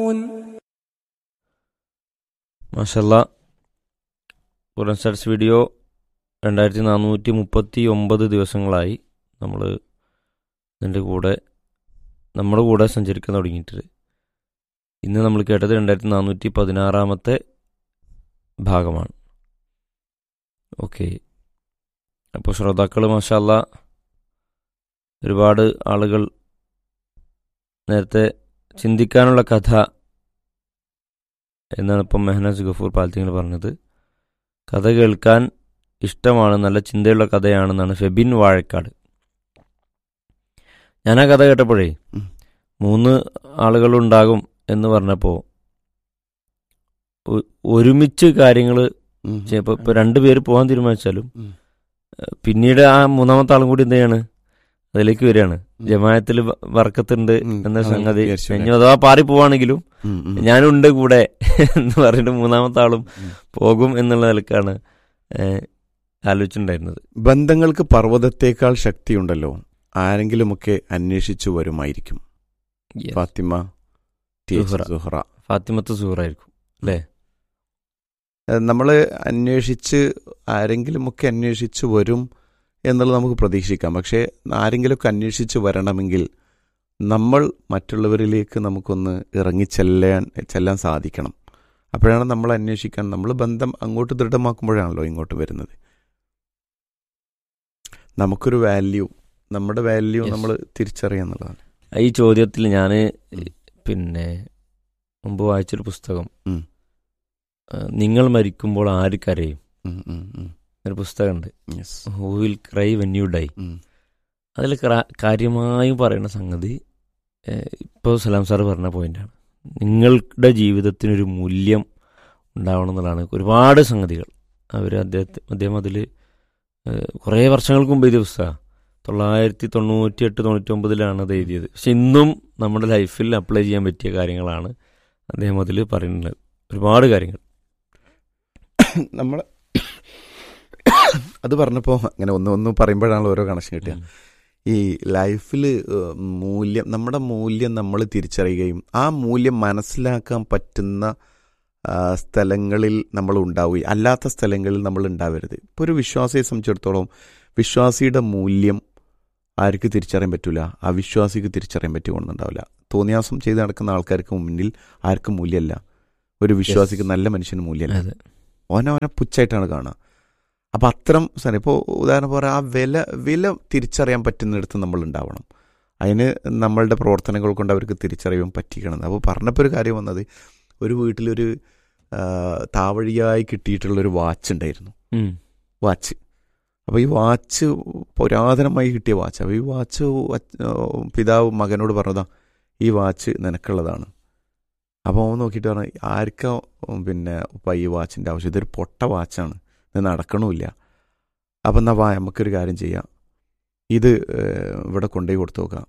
മാഷല്ല ഖുറാൻ stars video രണ്ടായിരത്തി നാനൂറ്റി മുപ്പത്തി ഒമ്പത് ദിവസങ്ങളായി നമ്മൾ ഇതിൻ്റെ കൂടെ നമ്മുടെ കൂടെ സഞ്ചരിക്കാൻ തുടങ്ങിയിട്ട് ഇന്ന് നമ്മൾ കേട്ടത് രണ്ടായിരത്തി നാനൂറ്റി പതിനാറാമത്തെ ഭാഗമാണ് ഓക്കെ അപ്പോൾ ശ്രോതാക്കൾ മാഷല്ല ഒരുപാട് ആളുകൾ നേരത്തെ ചിന്തിക്കാനുള്ള കഥ എന്നാണ് ഇപ്പം മെഹനാസ് ഗഫൂർ പാലത്തിങ്ങൾ പറഞ്ഞത് കഥ കേൾക്കാൻ ഇഷ്ടമാണ് നല്ല ചിന്തയുള്ള കഥയാണെന്നാണ് ഫെബിൻ വാഴക്കാട് ഞാൻ ആ കഥ കേട്ടപ്പോഴേ ഉം. മൂന്ന് ആളുകളുണ്ടാകും എന്ന് പറഞ്ഞപ്പോൾ ഒ- ഒരുമിച്ച് കാര്യങ്ങൾ ഉം. ഇപ്പോൾ ഇപ്പോൾ രണ്ട് പേര് പോകാൻ തീരുമാനിച്ചാലും ഉം. ഏഹ് പിന്നീട് ആ മൂന്നാമത്തെ ആളും കൂടി എന്ത് ചെയ്യാണ് അതിലേക്ക് വരികയാണ് ഉം. ജമായത്തിൽ വർക്കത്തുണ്ട് ഉം. എന്ന അതാണ് സംഗതി വിചാരിച്ചു ഇനി അഥവാ പാറി പോവാണെങ്കിലും ഉം, ഉം. ഞാനുണ്ട് കൂടെ എന്ന് പറഞ്ഞിട്ട് മൂന്നാമത്തെ ആളും ഉം. പോകും എന്നുള്ള നിലക്കാണ് ഏഹ്, ആലോചിച്ചിട്ടുണ്ടായിരുന്നത് ബന്ധങ്ങൾക്ക് പർവ്വതത്തേക്കാൾ ശക്തിയുണ്ടല്ലോ ആരെങ്കിലുമൊക്കെ അന്വേഷിച്ചു വരുമായിരിക്കും ഫാത്തിമ ടി എച്ച് സുഹ്റ. സുഹ്റ ഫാത്തിമത്ത് സൂറായിരിക്കും നമ്മൾ അന്വേഷിച്ച് ആരെങ്കിലുമൊക്കെ അന്വേഷിച്ചു വരും എന്നുള്ളത് നമുക്ക് പ്രതീക്ഷിക്കാം പക്ഷേ ആരെങ്കിലുമൊക്കെ അന്വേഷിച്ച് വരണമെങ്കിൽ നമ്മൾ മറ്റുള്ളവരിലേക്ക് നമുക്കൊന്ന് ഇറങ്ങിച്ചെല്ലാൻ ചെല്ലാൻ സാധിക്കണം അപ്പോഴാണ് നമ്മൾ അന്വേഷിക്കാൻ നമ്മൾ ബന്ധം അങ്ങോട്ട് ദൃഢമാക്കുമ്പോഴാണല്ലോ ഇങ്ങോട്ട് വരുന്നത് നമുക്കൊരു വാല്യൂ നമ്മുടെ വാല്യൂ Yes. നമ്മൾ തിരിച്ചറിയുക എന്നുള്ളതാണ് ഈ ചോദ്യത്തിൽ ഞാൻ ഉം. പിന്നെ മുമ്പ് വായിച്ചൊരു പുസ്തകം ഉം. ഏഹ്, നിങ്ങൾ മരിക്കുമ്പോൾ ആര് കരയും ഉം, ഉം, ഉം. ഒരു പുസ്തകമുണ്ട് Yes. Who will cry when you die ഉം. അതിൽ കാര്യമായും പറയുന്ന സംഗതി ഇപ്പോൾ സലാം സാർ പറഞ്ഞ പോയിന്റാണ് നിങ്ങളുടെ ജീവിതത്തിനൊരു മൂല്യം ഉണ്ടാവണം എന്നുള്ളതാണ് ഒരുപാട് സംഗതികൾ അവർ അദ്ദേഹത്തെ അദ്ദേഹം അതിൽ കുറേ വർഷങ്ങൾക്ക് മുമ്പ് എഴുതിയ പുസ്തകമാണ് തൊള്ളായിരത്തി തൊണ്ണൂറ്റി എട്ട് തൊണ്ണൂറ്റി ഒമ്പതിലാണ് അത് എഴുതിയത് പക്ഷെ ഇന്നും നമ്മുടെ ലൈഫിൽ അപ്ലൈ ചെയ്യാൻ പറ്റിയ കാര്യങ്ങളാണ് അദ്ദേഹം അതിൽ പറയുന്നത് ഒരുപാട് കാര്യങ്ങൾ നമ്മൾ അത് പറഞ്ഞപ്പോൾ അങ്ങനെ ഒന്ന് ഒന്ന് പറയുമ്പോഴാണല്ലോ ഓരോ കണക്ഷൻ കിട്ടുക ഈ ലൈഫിൽ മൂല്യം നമ്മുടെ മൂല്യം നമ്മൾ തിരിച്ചറിയുകയും ആ മൂല്യം മനസ്സിലാക്കാൻ പറ്റുന്ന ആ, സ്ഥലങ്ങളിൽ നമ്മൾ ഉണ്ടാവുകയും അല്ലാത്ത സ്ഥലങ്ങളിൽ നമ്മൾ ഉണ്ടാവരുത് ഇപ്പോൾ ഒരു വിശ്വാസിയെ സംബന്ധിച്ചിടത്തോളം വിശ്വാസിയുടെ മൂല്യം ആർക്ക് തിരിച്ചറിയാൻ പറ്റില്ല അവിശ്വാസിക്ക് തിരിച്ചറിയാൻ പറ്റുകൊണ്ടുണ്ടാവില്ല തോന്നിയാസം ചെയ്ത് നടക്കുന്ന ആൾക്കാർക്ക് മുന്നിൽ ആർക്കും മൂല്യമല്ല ഒരു വിശ്വാസിക്ക് നല്ല മനുഷ്യന് മൂല്യമല്ല അതെ ഓനെ ഓനെ പുച്ഛായിട്ടാണ് കാണുക അപ്പം അത്തരം സാധനം ഇപ്പോൾ ഉദാഹരണം പറയാം ആ വില വില തിരിച്ചറിയാൻ പറ്റുന്നിടത്ത് നമ്മൾ ഉണ്ടാവണം അതിന് നമ്മളുടെ പ്രവർത്തനങ്ങൾ കൊണ്ട് അവർക്ക് തിരിച്ചറിയാൻ പറ്റിക്കണം അപ്പോൾ പറഞ്ഞപ്പോൾ ഒരു കാര്യം വന്നത് ഒരു വീട്ടിലൊരു ആ, താവഴിയായി കിട്ടിയിട്ടുള്ളൊരു വാച്ച് ഉണ്ടായിരുന്നു ഉം. വാച്ച് അപ്പോൾ ഈ വാച്ച് പുരാതനമായി കിട്ടിയ വാച്ച് അപ്പോൾ ഈ വാച്ച് അച്ഛ- പിതാവ് മകനോട് പറഞ്ഞതാ ഈ വാച്ച് നിനക്കുള്ളതാണ് അപ്പോൾ അവൻ നോക്കിയിട്ട് പറഞ്ഞു ആർക്കാ ഉം, പിന്നെ ഇപ്പം ഈ വാച്ചിൻ്റെ ആവശ്യം ഇതൊരു പൊട്ട വാച്ചാണ് ഇത് നടക്കണമില്ല അപ്പം എന്നാ വാ നമുക്കൊരു കാര്യം ചെയ്യാം ഇത് ഏഹ്, ഇവിടെ കൊണ്ടുപോയി കൊടുത്തു നോക്കാം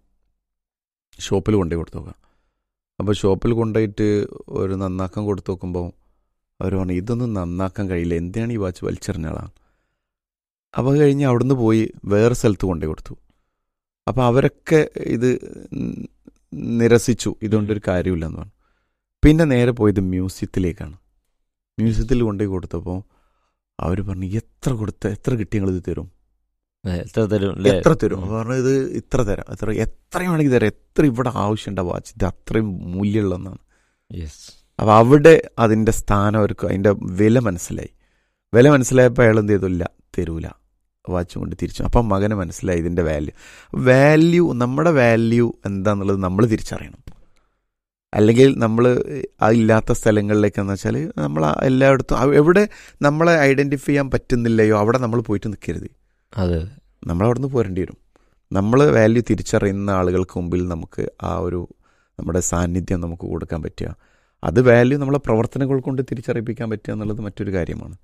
ഷോപ്പിൽ കൊണ്ടുപോയി കൊടുത്തു നോക്കാം അപ്പോൾ ഷോപ്പിൽ കൊണ്ടുപോയിട്ട് ഒരു നന്നാക്കാൻ കൊടുത്തു നോക്കുമ്പോൾ അവർ പറഞ്ഞു ഇതൊന്നും നന്നാക്കാൻ കഴിയില്ല എന്തിനാണ് ഈ വാച്ച് വലിച്ചെറിഞ്ഞാളാണ് അപ്പോൾ അത് കഴിഞ്ഞ് അവിടുന്ന് പോയി വേറെ സ്ഥലത്ത് കൊണ്ടുപോയി കൊടുത്തു അപ്പോൾ അവരൊക്കെ ഇത് ന- നിരസിച്ചു ഇതുകൊണ്ടൊരു കാര്യമില്ലെന്ന് പറഞ്ഞു പിന്നെ നേരെ പോയത് മ്യൂസിയത്തിലേക്കാണ് മ്യൂസിയത്തിൽ കൊണ്ടുപോയി കൊടുത്തപ്പോൾ അവർ പറഞ്ഞു എത്ര കൊടുത്ത എത്ര കിട്ടി ഞങ്ങൾ ഇത് തരും ഏ, എത്ര തരും അല്ലേ എത്ര തരും ഉം. അപ്പോൾ പറഞ്ഞു ഇത് ഇത്ര തരാം എത്ര എത്രയും വേണമെങ്കിൽ തരാം എത്ര ഇവിടെ ആവശ്യമുണ്ട് വാച്ച് ഇത് അത്രയും മൂല്യമുള്ളതെന്നാണ് യെസ് അപ്പോൾ അവിടെ അതിൻ്റെ സ്ഥാനം അവർക്ക് അതിൻ്റെ വില മനസ്സിലായി വില മനസ്സിലായപ്പോൾ അയാൾ എന്ത് ചെയ്തില്ല തരൂല വാച്ചും കൊണ്ട് തിരിച്ചു അപ്പം മകന് മനസ്സിലായി ഇതിൻ്റെ വാല്യൂ വാല്യൂ നമ്മുടെ വാല്യൂ എന്താന്നുള്ളത് നമ്മൾ തിരിച്ചറിയണം അല്ലെങ്കിൽ നമ്മൾ ഇല്ലാത്ത സ്ഥലങ്ങളിലേക്കെന്ന് വെച്ചാൽ നമ്മൾ ആ എല്ലായിടത്തും ആ എവിടെ നമ്മളെ ഐഡൻറ്റിഫൈ ചെയ്യാൻ പറ്റുന്നില്ലയോ അവിടെ നമ്മൾ പോയിട്ട് നിൽക്കരുത് അതെ നമ്മൾ അവിടെ നിന്ന് പോരേണ്ടി വരും നമ്മൾ വാല്യൂ തിരിച്ചറിയുന്ന ആളുകൾക്ക് മുമ്പിൽ നമുക്ക് ആ ഒരു നമ്മുടെ സാന്നിധ്യം നമുക്ക് കൊടുക്കാൻ പറ്റുക അത് വാല്യൂ നമ്മളെ പ്രവർത്തനങ്ങൾ കൊണ്ട് തിരിച്ചറിയിപ്പിക്കാൻ പറ്റുക എന്നുള്ളത് മറ്റൊരു കാര്യമാണ്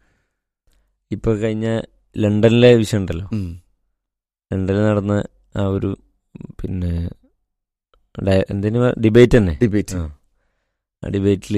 ഇപ്പൊ കഴിഞ്ഞ ലണ്ടനിലെ വിഷയം ഉണ്ടല്ലോ ഉം. ലണ്ടനിൽ നടന്ന ആ ഒരു പിന്നെ ഡയ- എന്തിനു ഡിബേറ്റ് തന്നെ ഡിബേറ്റ് ആ. ആ ഡിബേറ്റിൽ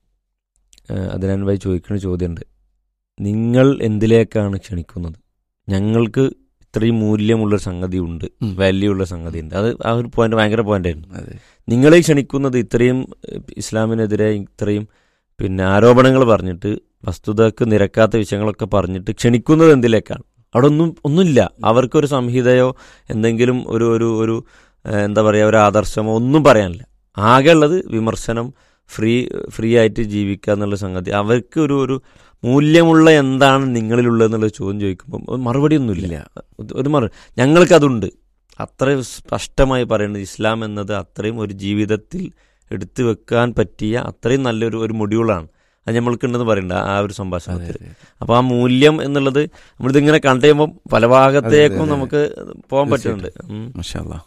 അതിനാൻ ഭായി ചോദിക്കുന്ന ചോദ്യമുണ്ട് നിങ്ങൾ എന്തിലേക്കാണ് ക്ഷണിക്കുന്നത് ഞങ്ങൾക്ക് ഇത്രയും മൂല്യമുള്ളൊരു സംഗതി ഉണ്ട് ഉം. വാല്യൂ ഉള്ള സംഗതി ഉണ്ട് അത് ആ ഒരു പോയിന്റ് ഭയങ്കര പോയിന്റ് ആയിരുന്നു അതെ നിങ്ങളെ ക്ഷണിക്കുന്നത് ഇത്രയും ഏഹ്, ഇസ്ലാമിനെതിരെ ഇത്രയും പിന്നെ ആരോപണങ്ങൾ പറഞ്ഞിട്ട് വസ്തുതക്ക് നിരക്കാത്ത വിഷയങ്ങളൊക്കെ പറഞ്ഞിട്ട് ക്ഷണിക്കുന്നത് എന്തിലേക്കാണ് അവിടെ ഒന്നും ഒന്നുമില്ല അവർക്കൊരു സംഹിതയോ എന്തെങ്കിലും ഒരു ഒരു ഒരു ഏഹ്, എന്താ പറയുക ഒരു ആദർശമോ ഒന്നും പറയാനില്ല ആകെ ഉള്ളത് വിമർശനം ഫ്രീ ഫ്രീ ആയിട്ട് ജീവിക്കുക എന്നുള്ള സംഗതി അവർക്ക് ഒരു ഒരു മൂല്യമുള്ള എന്താണ് നിങ്ങളിലുള്ളത് എന്നുള്ള ചോദ്യം ചോദിക്കുമ്പോൾ മറുപടി ഒന്നുമില്ല ഇല്ല ഒരു മറു ഞങ്ങൾക്കതുണ്ട് അത്ര സ്പഷ്ടമായി പറയുന്നത് ഇസ്ലാം എന്നത് അത്രയും ഒരു ജീവിതത്തിൽ എടുത്തു വെക്കാൻ പറ്റിയ അത്രയും നല്ലൊരു ഒരു മൊഡ്യൂളാണ് അത് നമ്മൾക്കുണ്ടെന്ന് പറയണ്ട ആ ഒരു അതെ, സംഭാഷണത്തിൽ അതെ. അപ്പൊ ആ മൂല്യം എന്നുള്ളത് നമ്മളിതിങ്ങനെ കണ്ടു കഴിയുമ്പോൾ പല ഭാഗത്തേക്കും അതെ, അതെ. നമുക്ക് പോകാൻ പറ്റുന്നുണ്ട് ഉം. മാഷാ അല്ലാ.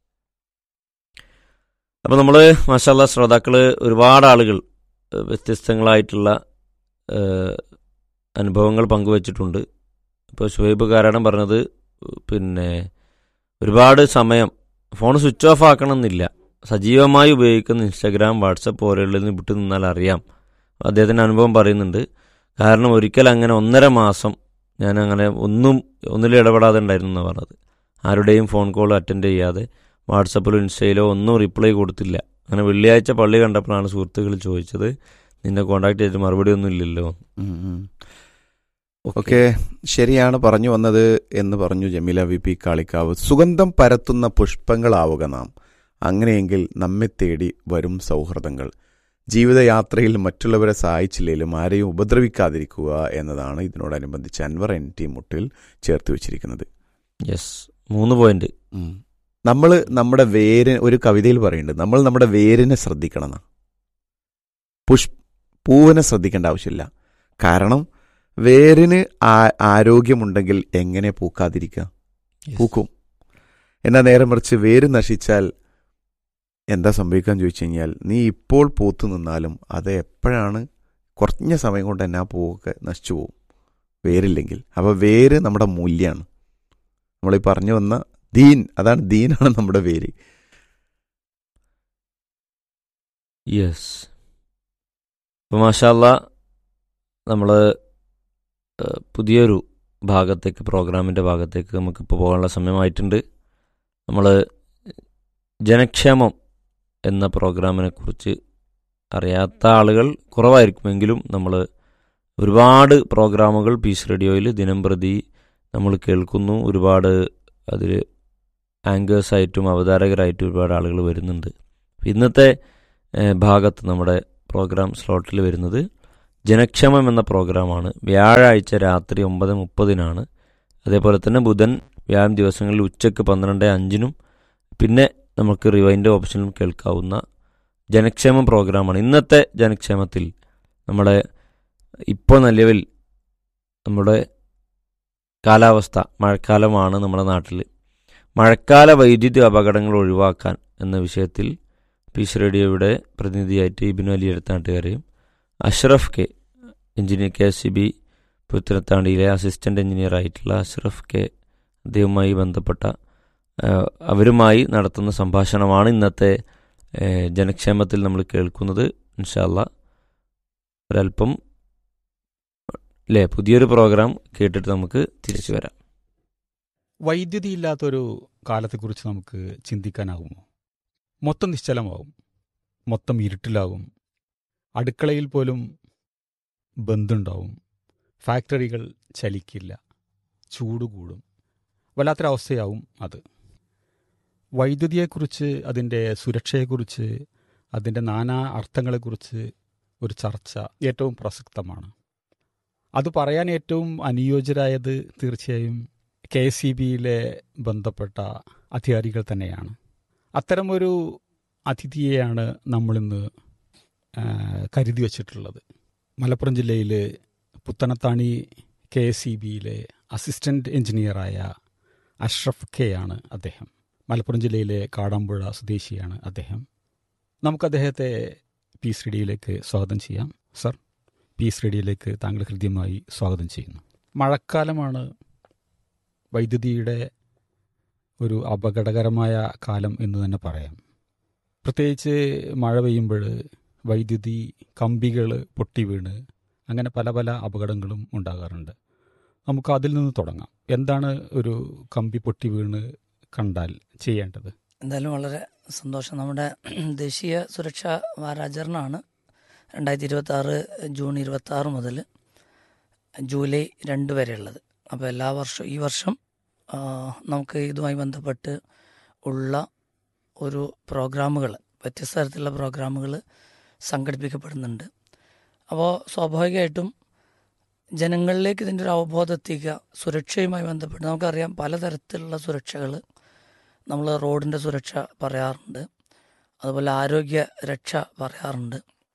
അപ്പൊ നമ്മള് മാഷാല്ല ശ്രോതാക്കള് ഒരുപാട് ആളുകൾ ഏഹ്, വ്യത്യസ്തങ്ങളായിട്ടുള്ള ഏഹ്, അനുഭവങ്ങൾ പങ്കുവച്ചിട്ടുണ്ട് ഇപ്പോൾ ഷുഹൈബ് കാരണം പറഞ്ഞത് പിന്നെ ഒരുപാട് സമയം ഫോൺ സ്വിച്ച് ഓഫ് ആക്കണമെന്നില്ല സജീവമായി ഉപയോഗിക്കുന്ന ഇൻസ്റ്റാഗ്രാം വാട്സപ്പ് പോലെയുള്ളതിൽ നിന്ന് വിട്ടു നിന്നാൽ അറിയാം അദ്ദേഹത്തിൻ്റെ അനുഭവം പറയുന്നുണ്ട് കാരണം ഒരിക്കൽ അങ്ങനെ ഒന്നര മാസം ഞാൻ അങ്ങനെ ഒന്നും ഒന്നിലും ഇടപെടാതെ ഉണ്ടായിരുന്നു എന്നാണ് പറഞ്ഞത് ആരുടെയും ഫോൺ കോൾ അറ്റൻഡ് ചെയ്യാതെ വാട്സപ്പിലോ ഇൻസ്റ്റയിലോ ഒന്നും റിപ്ലൈ കൊടുത്തില്ല അങ്ങനെ വെള്ളിയാഴ്ച പള്ളി കണ്ടപ്പോഴാണ് സുഹൃത്തുക്കൾ ചോദിച്ചത് നിന്നെ കോണ്ടാക്ട് ചെയ്തിട്ട് മറുപടി ഒന്നും ഇല്ലല്ലോ ഉം, ഉം. ഓക്കെ ശരിയാണ് പറഞ്ഞു വന്നത് എന്ന് പറഞ്ഞു ജമീല വി പി കാളിക്കാവ് സുഗന്ധം പരത്തുന്ന പുഷ്പങ്ങളാവുക നാം അങ്ങനെയെങ്കിൽ നമ്മെ തേടി വരും സൗഹൃദങ്ങൾ ജീവിതയാത്രയിൽ മറ്റുള്ളവരെ സഹായിച്ചില്ലെങ്കിലും ആരെയും ഉപദ്രവിക്കാതിരിക്കുക എന്നതാണ് ഇതിനോടനുബന്ധിച്ച് അൻവർ എൻ ടി മുട്ടിൽ ചേർത്ത് വെച്ചിരിക്കുന്നത് യെസ് മൂന്ന് പോയിന്റ് നമ്മൾ നമ്മുടെ വേര് ഒരു കവിതയിൽ പറയുന്നുണ്ട് നമ്മൾ നമ്മുടെ വേരിനെ ശ്രദ്ധിക്കണം എന്നാ. പുഷ് പൂവിനെ ശ്രദ്ധിക്കേണ്ട ആവശ്യമില്ല കാരണം വേരിന് ആ- ആരോഗ്യമുണ്ടെങ്കിൽ എങ്ങനെ പൂക്കാതിരിക്കുക പൂക്കും എന്നാൽ നേരെ മറിച്ച് വേര് നശിച്ചാൽ എന്താ സംഭവിക്കാൻ ചോദിച്ചു കഴിഞ്ഞാൽ നീ ഇപ്പോൾ പൂത്തു നിന്നാലും അത് എപ്പോഴാണ് കുറഞ്ഞ സമയം കൊണ്ട് തന്നെ ആ പൂവൊക്കെ നശിച്ചു പോകും വേരില്ലെങ്കിൽ അപ്പോൾ വേര് നമ്മുടെ മൂല്യമാണ് നമ്മളീ പറഞ്ഞു വന്ന ദീൻ അതാണ് ദീനാണ് നമ്മുടെ വേര് യെസ് അപ്പോൾ മാഷാല്ല നമ്മൾ പുതിയൊരു ഭാഗത്തേക്ക് പ്രോഗ്രാമിൻ്റെ ഭാഗത്തേക്ക് നമുക്കിപ്പോൾ പോകാനുള്ള സമയമായിട്ടുണ്ട് നമ്മൾ ജനക്ഷേമം എന്ന പ്രോഗ്രാമിനെ കുറിച്ച് അറിയാത്ത ആളുകൾ കുറവായിരിക്കുമെങ്കിലും നമ്മൾ ഒരുപാട് പ്രോഗ്രാമുകൾ പീസ് റേഡിയോയിൽ ദിനം പ്രതി നമ്മൾ കേൾക്കുന്നു ഒരുപാട് അതിൽ ആങ്കേഴ്സായിട്ടും അവതാരകരായിട്ടും ഒരുപാട് ആളുകൾ വരുന്നുണ്ട് ഇന്നത്തെ ഏഹ്, ഭാഗത്ത് നമ്മുടെ പ്രോഗ്രാം സ്ലോട്ടിൽ വരുന്നത് ജനക്ഷേമം എന്ന പ്രോഗ്രാമാണ് വ്യാഴാഴ്ച രാത്രി ഒമ്പത് മുപ്പതിനാണ് അതേപോലെ തന്നെ ബുധൻ വ്യാഴം ദിവസങ്ങളിൽ ഉച്ചയ്ക്ക് പന്ത്രണ്ട് അഞ്ചിനും പിന്നെ നമുക്ക് റിവൈൻഡ് ഓപ്ഷനിലും കേൾക്കാവുന്ന ജനക്ഷേമം പ്രോഗ്രാമാണ് ഇന്നത്തെ ജനക്ഷേമത്തിൽ നമ്മുടെ ഇപ്പോൾ നിലവിൽ നമ്മുടെ കാലാവസ്ഥ മഴക്കാലമാണ് നമ്മുടെ നാട്ടിൽ മഴക്കാല വൈദ്യുതി അപകടങ്ങൾ ഒഴിവാക്കാൻ എന്ന വിഷയത്തിൽ പീസ് റേഡിയോയുടെ പ്രതിനിധിയായിട്ട് ഇബിനു അലി എടുത്താട്ടുകാരെയും Ashraf K engineer K S E B പുത്തനത്താണ്ടിയിലെ അസിസ്റ്റന്റ് എഞ്ചിനീയർ ആയിട്ടുള്ള അഷ്റഫ് കെ അദ്ദേഹവുമായി ബന്ധപ്പെട്ട ആ, അവരുമായി നടത്തുന്ന സംഭാഷണമാണ് ഇന്നത്തെ ഏ, ജനക്ഷേമത്തിൽ നമ്മൾ കേൾക്കുന്നത് ഇൻഷാല്ല ഒരല്പം അല്ലേ പുതിയൊരു പ്രോഗ്രാം കേട്ടിട്ട് നമുക്ക് തിരിച്ചു വരാം വൈദ്യുതി ഇല്ലാത്തൊരു കാലത്തെക്കുറിച്ച് നമുക്ക് ചിന്തിക്കാനാകുമോ മൊത്തം നിശ്ചലമാവും മൊത്തം ഇരുട്ടിലാകും അടുക്കളയിൽ പോലും ബന്ധുണ്ടാവും ഫാക്ടറികൾ ചലിക്കില്ല ചൂട് കൂടും വല്ലാത്തൊരവസ്ഥയാവും അത് വൈദ്യുതിയെക്കുറിച്ച് അതിൻ്റെ സുരക്ഷയെക്കുറിച്ച് അതിൻ്റെ നാനാ അർത്ഥങ്ങളെക്കുറിച്ച് ഒരു ചർച്ച ഏറ്റവും പ്രസക്തമാണ് അത് പറയാൻ ഏറ്റവും അനുയോജ്യരായത് തീർച്ചയായും കെ എസ് സി ബിയിലെ ബന്ധപ്പെട്ട അധികാരികൾ തന്നെയാണ് അത്തരമൊരു അതിഥിയെയാണ് നമ്മളിന്ന് ആ, കരുതി വച്ചിട്ടുള്ളത് മലപ്പുറം ജില്ലയിൽ പുത്തനത്താണി കെ എസ് സി ബിയിലെ അസിസ്റ്റന്റ് എഞ്ചിനീയറായ അഷ്റഫ് കെ ആണ് അദ്ദേഹം മലപ്പുറം ജില്ലയിലെ കാടാമ്പുഴ സ്വദേശിയാണ് അദ്ദേഹം നമുക്ക് അദ്ദേഹത്തെ പീസ് റേഡിയോയിലേക്ക് സ്വാഗതം ചെയ്യാം സർ പീസ് റേഡിയോയിലേക്ക് താങ്കൾ ഹൃദ്യമായി സ്വാഗതം ചെയ്യുന്നു മഴക്കാലമാണ് വൈദ്യുതിയുടെ ഒരു അപകടകരമായ കാലം എന്ന് തന്നെ പറയാം പ്രത്യേകിച്ച് മഴ പെയ്യുമ്പോൾ വൈദ്യുതി കമ്പികൾ പൊട്ടി വീണ് അങ്ങനെ പല പല അപകടങ്ങളും ഉണ്ടാകാറുണ്ട് നമുക്ക് അതിൽ നിന്ന് തുടങ്ങാം എന്താണ് ഒരു കമ്പി പൊട്ടി വീണ് കണ്ടാൽ ചെയ്യേണ്ടത് എന്തായാലും വളരെ സന്തോഷം നമ്മുടെ ദേശീയ സുരക്ഷാ വാരാചരണമാണ് രണ്ടായിരത്തി ഇരുപത്തി ആറ് ജൂൺ ഇരുപത്തി ആറ് മുതൽ ജൂലൈ രണ്ട് വരെ ഉള്ളത് അപ്പോൾ എല്ലാ വർഷവും ഈ വർഷം ആ, നമുക്ക് ഇതുമായി ബന്ധപ്പെട്ട് ഉള്ള ഒരു പ്രോഗ്രാമുകൾ വ്യത്യസ്ത തരത്തിലുള്ള പ്രോഗ്രാമുകൾ സംഘടിപ്പിക്കപ്പെടുന്നുണ്ട് അപ്പോൾ സ്വാഭാവികമായിട്ടും ജനങ്ങളിലേക്ക് ഇതിൻ്റെ ഒരു അവബോധം എത്തിക്കുക സുരക്ഷയുമായി ബന്ധപ്പെട്ട് നമുക്കറിയാം പലതരത്തിലുള്ള സുരക്ഷകൾ നമ്മൾ റോഡിൻ്റെ സുരക്ഷ പറയാറുണ്ട് അതുപോലെ ആരോഗ്യ രക്ഷ പറയാറുണ്ട്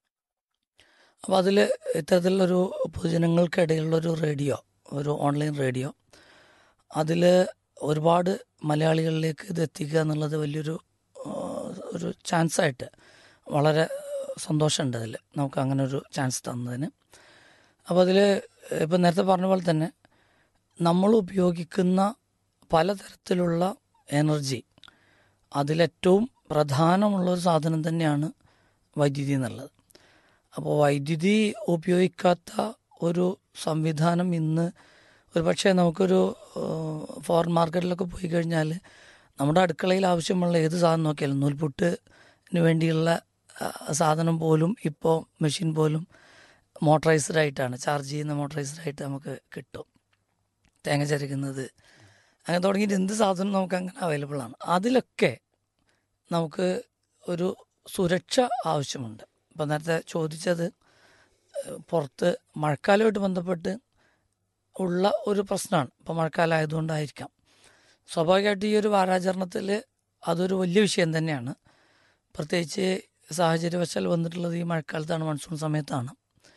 അപ്പോൾ അതിൽ ഇത്തരത്തിലുള്ളൊരു പൊതുജനങ്ങൾക്കിടയിലുള്ളൊരു റേഡിയോ ഒരു ഓൺലൈൻ റേഡിയോ അതിൽ ഒരുപാട് മലയാളികളിലേക്ക് ഇത് എത്തിക്കുക എന്നുള്ളത് വലിയൊരു ആ, ഒരു ചാൻസായിട്ട് വളരെ സന്തോഷമുണ്ട് അതിൽ നമുക്ക് അങ്ങനെ ഒരു ചാൻസ് തന്നതിന് അപ്പോൾ അതിൽ ഇപ്പം നേരത്തെ പറഞ്ഞ പോലെ തന്നെ നമ്മൾ ഉപയോഗിക്കുന്ന പലതരത്തിലുള്ള എനർജി അതിലേറ്റവും പ്രധാനമുള്ള ഒരു സാധനം തന്നെയാണ് വൈദ്യുതി എന്നുള്ളത് അപ്പോൾ വൈദ്യുതി ഉപയോഗിക്കാത്ത ഒരു സംവിധാനം ഇന്ന് ഒരു പക്ഷേ നമുക്കൊരു ഫോറിൻ മാർക്കറ്റിലൊക്കെ പോയി കഴിഞ്ഞാൽ നമ്മുടെ അടുക്കളയിൽ ആവശ്യമുള്ള ഏത് സാധനം നോക്കിയാലും നൂൽപുട്ടിന് വേണ്ടിയുള്ള ആ, സാധനം പോലും ഇപ്പോൾ മെഷീൻ പോലും മോട്ടറൈസ്ഡ് ആയിട്ടാണ് ചാർജ് ചെയ്യുന്ന മോട്ടറൈസ്ഡ് ആയിട്ട് നമുക്ക് കിട്ടും തേങ്ങ ചരക്കുന്നത് അങ്ങനെ തുടങ്ങിയിട്ട് എന്ത് സാധനം നമുക്ക് അങ്ങനെ അവൈലബിൾ ആണ് അതിലൊക്കെ നമുക്ക് ഒരു സുരക്ഷ ആവശ്യമുണ്ട് ഇപ്പം നേരത്തെ ചോദിച്ചത് ഏഹ്, പുറത്ത് മഴക്കാലമായിട്ട് ബന്ധപ്പെട്ട് ഉള്ള ഒരു പ്രശ്നമാണ് ഇപ്പം മഴക്കാലം ആയതുകൊണ്ടായിരിക്കാം സ്വാഭാവികമായിട്ട് ഈ ഒരു വാരാചരണത്തിൽ അതൊരു വലിയ വിഷയം തന്നെയാണ് പ്രത്യേകിച്ച് സാഹചര്യവശാൽ വന്നിട്ടുള്ളത് ഈ മഴക്കാലത്താണ് മൺസൂൺ സമയത്താണ്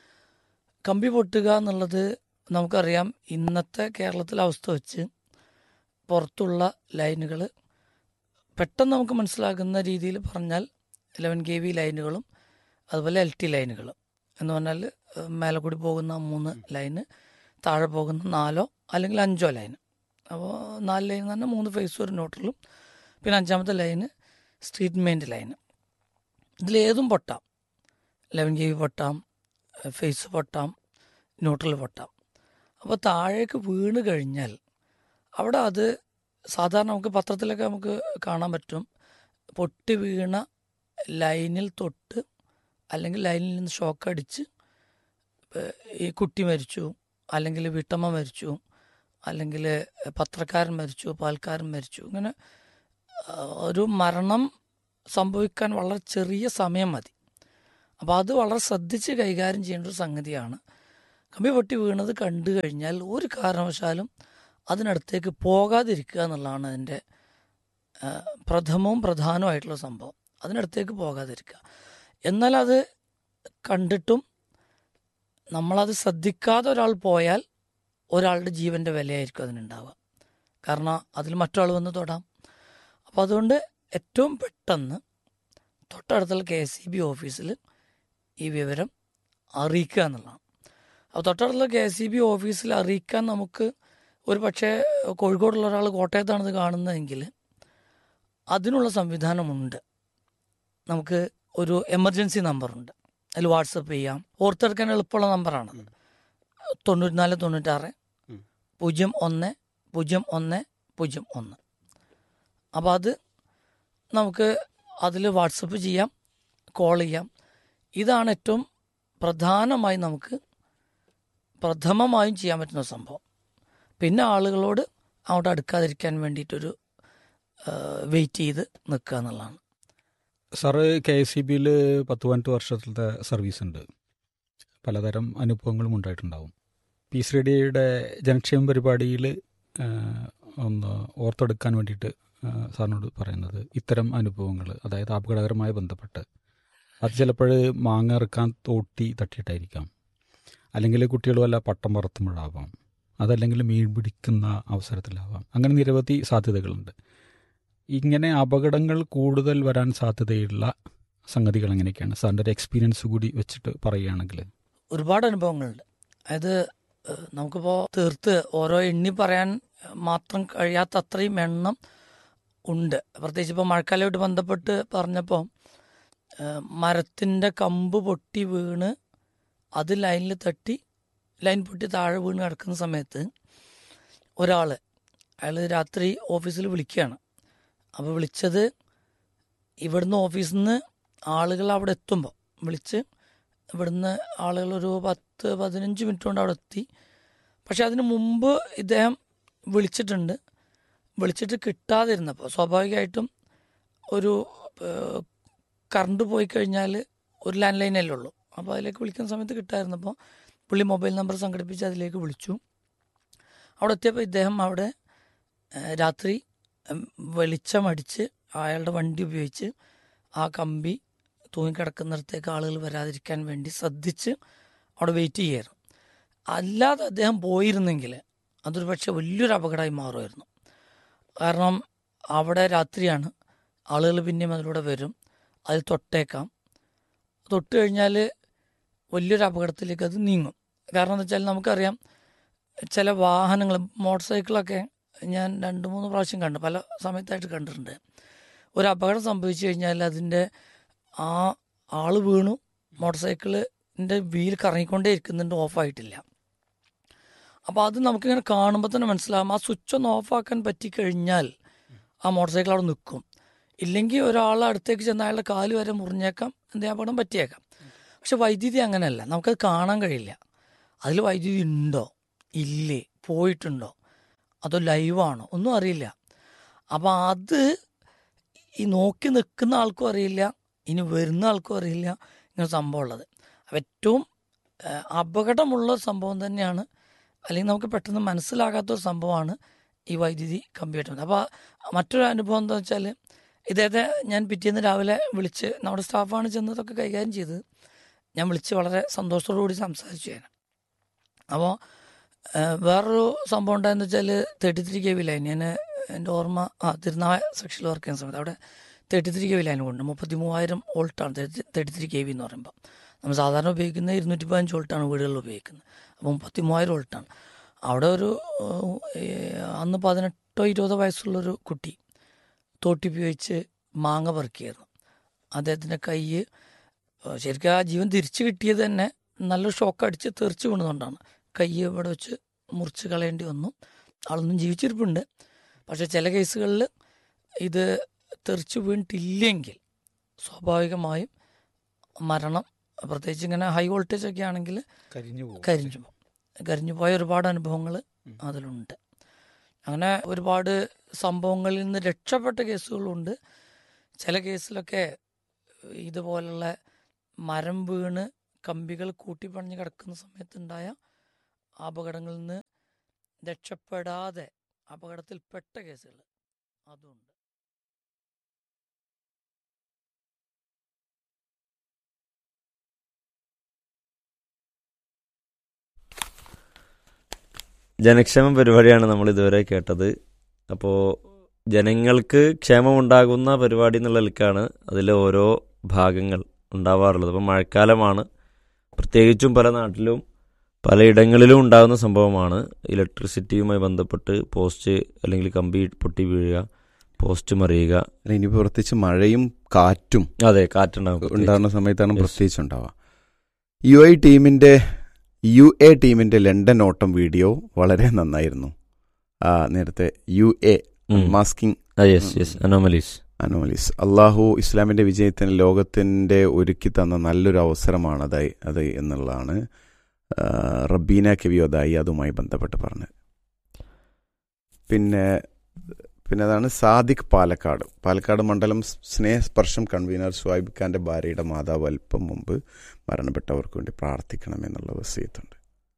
കമ്പി പൊട്ടുക എന്നുള്ളത് നമുക്കറിയാം ഇന്നത്തെ കേരളത്തിലെ അവസ്ഥ വെച്ച് പുറത്തുള്ള ലൈനുകൾ പെട്ടെന്ന് നമുക്ക് മനസ്സിലാകുന്ന രീതിയിൽ പറഞ്ഞാൽ ഇലവൻ കെ വി ലൈനുകളും അതുപോലെ എൽ ടി ലൈനുകളും എന്ന് പറഞ്ഞാൽ ഏഹ്, മേലെ കൂടി പോകുന്ന മൂന്ന് ലൈന് താഴെ പോകുന്ന നാലോ അല്ലെങ്കിൽ അഞ്ചോ ലൈൻ അപ്പോൾ നാല് ലൈൻ എന്ന് പറഞ്ഞാൽ മൂന്ന് ഫേസ് ഒരു ന്യൂട്രലും പിന്നെ അഞ്ചാമത്തെ ലൈന് സ്ട്രീറ്റ് മെയിൻ്റെ ലൈന് ഇതിലേതും പൊട്ടാം ലെവൻ കെ വി പൊട്ടാം ഫേസ് പൊട്ടാം ന്യൂട്രൽ പൊട്ടാം അപ്പോൾ താഴേക്ക് വീണ് കഴിഞ്ഞാൽ അവിടെ അത് സാധാരണ നമുക്ക് പത്രത്തിലൊക്കെ നമുക്ക് കാണാൻ പറ്റും പൊട്ടി വീണ ലൈനിൽ തൊട്ട് അല്ലെങ്കിൽ ലൈനിൽ നിന്ന് ഷോക്ക് അടിച്ച് ഏഹ് ഈ കുട്ടി മരിച്ചു അല്ലെങ്കിൽ വീട്ടമ്മ മരിച്ചു അല്ലെങ്കിൽ പത്രക്കാരൻ മരിച്ചു പാൽക്കാരൻ മരിച്ചു ഇങ്ങനെ ആ, ഒരു മരണം സംഭവിക്കാൻ വളരെ ചെറിയ സമയം മതി അപ്പോൾ അത് വളരെ ശ്രദ്ധിച്ച് കൈകാര്യം ചെയ്യേണ്ട ഒരു സംഗതിയാണ് കമ്പി പൊട്ടി വീണത് കണ്ടു കഴിഞ്ഞാൽ ഒരു കാരണവശാലും അതിനടുത്തേക്ക് പോകാതിരിക്കുക എന്നുള്ളതാണ് അതിൻ്റെ ആ, പ്രഥമവും പ്രധാനമായിട്ടുള്ള സംഭവം അതിനടുത്തേക്ക് പോകാതിരിക്കുക എന്നാൽ അത് കണ്ടിട്ടും നമ്മളത് ശ്രദ്ധിക്കാതെ ഒരാൾ പോയാൽ ഒരാളുടെ ജീവൻ്റെ വിലയായിരിക്കും അതിനുണ്ടാവുക കാരണം അതിൽ മറ്റൊരാൾ വന്ന് തൊടാം അപ്പോൾ അതുകൊണ്ട് ഏറ്റവും പെട്ടെന്ന് തൊട്ടടുത്തുള്ള കെ എസ് ഇ ബി ഓഫീസിൽ ഈ വിവരം അറിയിക്കുക എന്നുള്ളതാണ് അപ്പോൾ തൊട്ടടുത്തുള്ള കെ എസ് ഇ ബി ഓഫീസിൽ അറിയിക്കാൻ നമുക്ക് ഒരു പക്ഷേ കോഴിക്കോടുള്ള ഒരാൾ കോട്ടയത്താണ് ഇത് കാണുന്നതെങ്കിൽ അതിനുള്ള സംവിധാനമുണ്ട് നമുക്ക് ഒരു എമർജൻസി നമ്പറുണ്ട് അതിൽ വാട്സപ്പ് ചെയ്യാം ഓർത്തെടുക്കാൻ എളുപ്പമുള്ള നമ്പറാണ് തൊണ്ണൂറ്റിനാല് തൊണ്ണൂറ്റാറ് ഉം. പൂജ്യം ഒന്ന് പൂജ്യം ഒന്ന് പൂജ്യം ഒന്ന് അപ്പോൾ അത് നമുക്ക് അതിൽ വാട്സപ്പ് ചെയ്യാം കോൾ ചെയ്യാം ഇതാണ് ഏറ്റവും പ്രധാനമായി നമുക്ക് പ്രഥമമായും ചെയ്യാൻ പറ്റുന്ന സംഭവം പിന്നെ ആളുകളോട് അങ്ങോട്ട് അടുക്കാതിരിക്കാൻ വേണ്ടിയിട്ടൊരു വെയിറ്റ് ചെയ്ത് നിൽക്കുക എന്നുള്ളതാണ് സാറ് കെ എസ് സി ബിയിൽ പത്ത് പതിനെട്ട് വർഷത്തിലത്തെ സർവീസ് ഉണ്ട് പലതരം അനുഭവങ്ങളും ഉണ്ടായിട്ടുണ്ടാവും പീസ് റേഡിയോയുടെ ജനക്ഷേമ പരിപാടിയിൽ ഒന്ന് ഓർത്തെടുക്കാൻ വേണ്ടിയിട്ട് ആ, സാറിനോട് പറയുന്നത് ഇത്തരം അനുഭവങ്ങൾ അതായത് അപകടകരമായി ബന്ധപ്പെട്ട് അത് ചിലപ്പോൾ മാങ്ങ ഇറക്കാൻ തോട്ടി തട്ടിയിട്ടായിരിക്കാം അല്ലെങ്കിൽ കുട്ടികൾ വല്ല പട്ടം പറത്തുമ്പോഴാവാം അതല്ലെങ്കിൽ മീൻ പിടിക്കുന്ന അവസരത്തിലാവാം അങ്ങനെ നിരവധി സാധ്യതകളുണ്ട് ഇങ്ങനെ അപകടങ്ങൾ കൂടുതൽ വരാൻ സാധ്യതയുള്ള സംഗതികൾ എങ്ങനെയൊക്കെയാണ് സാറിൻ്റെ ഒരു എക്സ്പീരിയൻസ് കൂടി വെച്ചിട്ട് പറയുകയാണെങ്കിൽ ഒരുപാട് അനുഭവങ്ങളുണ്ട് അതായത് ഏഹ്, നമുക്കിപ്പോൾ തീർത്ത് ഓരോ എണ്ണി പറയാൻ മാത്രം കഴിയാത്ത അത്രയും എണ്ണം ഉണ്ട് പ്രത്യേകിച്ച് ഇപ്പോൾ മഴക്കാലമായിട്ട് ബന്ധപ്പെട്ട് പറഞ്ഞപ്പോൾ മരത്തിൻ്റെ കമ്പ് പൊട്ടി വീണ് അത് ലൈനിൽ തട്ടി ലൈൻ പൊട്ടി താഴെ വീണ് കിടക്കുന്ന സമയത്ത് ഒരാൾ അയാൾ രാത്രി ഓഫീസിൽ വിളിക്കുകയാണ് അപ്പോൾ വിളിച്ചത് ഇവിടുന്ന് ഓഫീസിൽ നിന്ന് ആളുകൾ അവിടെ എത്തുമ്പോൾ വിളിച്ച് ഇവിടുന്ന് ആളുകൾ ഒരു പത്ത് പതിനഞ്ച് മിനിറ്റ് കൊണ്ട് അവിടെ എത്തി പക്ഷെ അതിന് മുമ്പ് ഇദ്ദേഹം വിളിച്ചിട്ടുണ്ട് വിളിച്ചിട്ട് കിട്ടാതിരുന്നപ്പോൾ സ്വാഭാവികമായിട്ടും ഒരു ഏഹ്, കറണ്ട് പോയി കഴിഞ്ഞാൽ ഒരു ലാൻഡ് ലൈനല്ലേ ഉള്ളൂ അപ്പോൾ അതിലേക്ക് വിളിക്കുന്ന സമയത്ത് കിട്ടാതിരുന്നപ്പോൾ പുള്ളി മൊബൈൽ നമ്പർ സംഘടിപ്പിച്ച് അതിലേക്ക് വിളിച്ചു അവിടെ എത്തിയപ്പോൾ ഇദ്ദേഹം അവിടെ ഏഹ്, രാത്രി ഉം, വെളിച്ചമടിച്ച് അയാളുടെ വണ്ടി ഉപയോഗിച്ച് ആ കമ്പി തൂങ്ങിക്കിടക്കുന്നിടത്തേക്ക് ആളുകൾ വരാതിരിക്കാൻ വേണ്ടി ശ്രദ്ധിച്ച് അവിടെ വെയിറ്റ് ചെയ്യായിരുന്നു അല്ലാതെ അദ്ദേഹം പോയിരുന്നെങ്കിൽ അതൊരു പക്ഷേ വലിയൊരു അപകടമായി മാറുമായിരുന്നു കാരണം അവിടെ രാത്രിയാണ് ആളുകൾ പിന്നെയും അതിലൂടെ വരും അതിൽ തൊട്ടേക്കാം തൊട്ട് കഴിഞ്ഞാൽ വലിയൊരു അപകടത്തിലേക്ക് അത് നീങ്ങും കാരണം എന്താ വെച്ചാൽ നമുക്കറിയാം ചില വാഹനങ്ങൾ മോട്ടോർ സൈക്കിളൊക്കെ ഞാൻ രണ്ട് മൂന്ന് പ്രാവശ്യം കണ്ടു പല സമയത്തായിട്ട് കണ്ടിട്ടുണ്ട് ഒരു അപകടം സംഭവിച്ചു കഴിഞ്ഞാൽ അതിൻ്റെ ആ ആള് വീണു മോട്ടോർ സൈക്കിളിൻ്റെ വീൽ കറങ്ങിക്കൊണ്ടേ ഇരിക്കുന്നുണ്ട് ഓഫായിട്ടില്ല അപ്പോൾ അത് നമുക്കിങ്ങനെ കാണുമ്പോൾ തന്നെ മനസ്സിലാകും ആ സ്വിച്ച് ഒന്ന് ഓഫാക്കാൻ പറ്റിക്കഴിഞ്ഞാൽ ആ മോട്ടോർ സൈക്കിൾ അവിടെ നിൽക്കും ഇല്ലെങ്കിൽ ഒരാൾ അടുത്തേക്ക് ചെന്ന് അയാളുടെ കാല് വരെ മുറിഞ്ഞേക്കാം എന്തെങ്കിലും അപകടം പറ്റിയേക്കാം പക്ഷെ വൈദ്യുതി അങ്ങനെയല്ല നമുക്കത് കാണാൻ കഴിയില്ല അതിൽ വൈദ്യുതി ഉണ്ടോ ഇല്ലേ പോയിട്ടുണ്ടോ അതോ ലൈവാണോ ഒന്നും അറിയില്ല അപ്പം അത് ഈ നോക്കി നിൽക്കുന്ന ആൾക്കും അറിയില്ല ഇനി വരുന്ന ആൾക്കും അറിയില്ല ഇങ്ങനെ സംഭവം ഉള്ളത് അപ്പം ഏറ്റവും ആ, അപകടമുള്ള ഒരു സംഭവം തന്നെയാണ് അല്ലെങ്കിൽ നമുക്ക് പെട്ടെന്ന് മനസ്സിലാകാത്ത ഒരു സംഭവമാണ് ഈ വൈദ്യുതി കമ്പിയേറ്റം അപ്പോൾ മറ്റൊരു അനുഭവം എന്താ വെച്ചാൽ ഇദ്ദേഹത്തെ ഞാൻ പിറ്റേന്ന് രാവിലെ വിളിച്ച് നമ്മുടെ സ്റ്റാഫാണ് ചെന്നതൊക്കെ കൈകാര്യം ചെയ്തത് ഞാൻ വിളിച്ച് വളരെ സന്തോഷത്തോടു കൂടി സംസാരിച്ചു ഞാൻ അപ്പോൾ വേറൊരു സംഭവം ഉണ്ടായെന്ന് വെച്ചാൽ thirty three K V line ഞാൻ എൻ്റെ ഓർമ്മ ആ തിരുനാവായ സെക്ഷനിൽ വർക്ക് ചെയ്യുന്ന സമയത്ത് അവിടെ thirty three K V line കൊണ്ട് മുപ്പത്തി മൂവായിരം വോൾട്ടാണ് തേർട്ടി ത്രീ കെ വി എന്ന് പറയുമ്പോൾ നമ്മൾ സാധാരണ ഉപയോഗിക്കുന്ന ഇരുന്നൂറ്റി പതിനഞ്ച് വോൾട്ടാണ് വീടുകളിൽ ഉപയോഗിക്കുന്നത് അപ്പോൾ മുപ്പത്തി മൂവായിരം വോൾട്ടാണ് അവിടെ ഒരു ഏഹ്, അന്ന് പതിനെട്ടോ ഇരുപതോ വയസ്സുള്ളൊരു കുട്ടി തോട്ടിപ്പയോഗിച്ച് മാങ്ങ പറിക്കുകയായിരുന്നു അദ്ദേഹത്തിൻ്റെ കൈ ശരിക്കും ആ ജീവൻ തിരിച്ചു കിട്ടിയത് തന്നെ നല്ലൊരു ഷോക്ക് അടിച്ച് തെറിച്ച് വീണതുകൊണ്ടാണ് കൈ ഇവിടെ വെച്ച് മുറിച്ച് കളയേണ്ടി വന്നു ആളൊന്നും ജീവിച്ചിരിപ്പുണ്ട് പക്ഷെ ചില കേസുകളിൽ ഇത് തെറിച്ച് വീണിട്ടില്ലെങ്കിൽ സ്വാഭാവികമായും മരണം പ്രത്യേകിച്ച് ഇങ്ങനെ ഹൈ വോൾട്ടേജ് ഒക്കെ ആണെങ്കിൽ കരിഞ്ഞു പോകും കരിഞ്ഞു പോകും കരിഞ്ഞു പോയ ഒരുപാട് അനുഭവങ്ങൾ അതിലുണ്ട് അങ്ങനെ ഒരുപാട് സംഭവങ്ങളിൽ നിന്ന് രക്ഷപ്പെട്ട കേസുകളുണ്ട് ചില കേസിലൊക്കെ ഇതുപോലുള്ള മരം വീണ് കമ്പികൾ കൂട്ടിപ്പണിഞ്ഞ് കിടക്കുന്ന സമയത്തുണ്ടായ അപകടങ്ങളിൽ നിന്ന് രക്ഷപ്പെടാതെ അപകടത്തിൽപ്പെട്ട കേസുകൾ അതുണ്ട് ജനക്ഷേമ പരിപാടിയാണ് നമ്മൾ ഇതുവരെ കേട്ടത് അപ്പോൾ ജനങ്ങൾക്ക് ക്ഷേമമുണ്ടാകുന്ന പരിപാടി എന്നുള്ള നിലക്കാണ് അതിലെ ഓരോ ഭാഗങ്ങൾ ഉണ്ടാവാറുള്ളത് അപ്പോൾ മഴക്കാലമാണ് പ്രത്യേകിച്ചും പല നാട്ടിലും പലയിടങ്ങളിലും ഉണ്ടാകുന്ന സംഭവമാണ് ഇലക്ട്രിസിറ്റിയുമായി ബന്ധപ്പെട്ട് പോസ്റ്റ് അല്ലെങ്കിൽ കമ്പി പൊട്ടി വീഴുക പോസ്റ്റ് മറിയുക അല്ല, ഇനിയിപ്പോ പ്രത്യേകിച്ച് മഴയും കാറ്റും അതെ കാറ്റുണ്ടാകും പ്രത്യേകിച്ച്. ഉണ്ടാകുന്ന സമയത്താണ് Yes. പ്രത്യേകിച്ച് ഉണ്ടാവുക യു ഐ ടീമിന്റെ യു എ ടീമിന്റെ ലണ്ടൻ ഓട്ടം വീഡിയോ വളരെ നന്നായിരുന്നു ആ നേരത്തെ യു എ ഉം. മാസ്കിംഗ് ആ യെസ് യെസ് അനോമലീസ് അനോമലീസ് അള്ളാഹു ഇസ്ലാമിന്റെ വിജയത്തിന് ലോകത്തിന്റെ ഒരുക്കി തന്ന നല്ലൊരു അവസരമാണ് അതായി അത് എന്നുള്ളതാണ് ആ, റബീന കെവിയോദായി അതുമായി ബന്ധപ്പെട്ട് പറഞ്ഞത് പിന്നെ പിന്നെ അതാണ് സാദിഖ് പാലക്കാട് പാലക്കാട് മണ്ഡലം സ്നേഹസ്പർശം കൺവീനർ സ്വായിബ് ഖാന്റെ ഭാര്യയുടെ മാതാവ് അല്പം മുമ്പ് മരണപ്പെട്ടവർക്ക് വേണ്ടി പ്രാർത്ഥിക്കണമെന്നുള്ള വസീയത്തുണ്ട്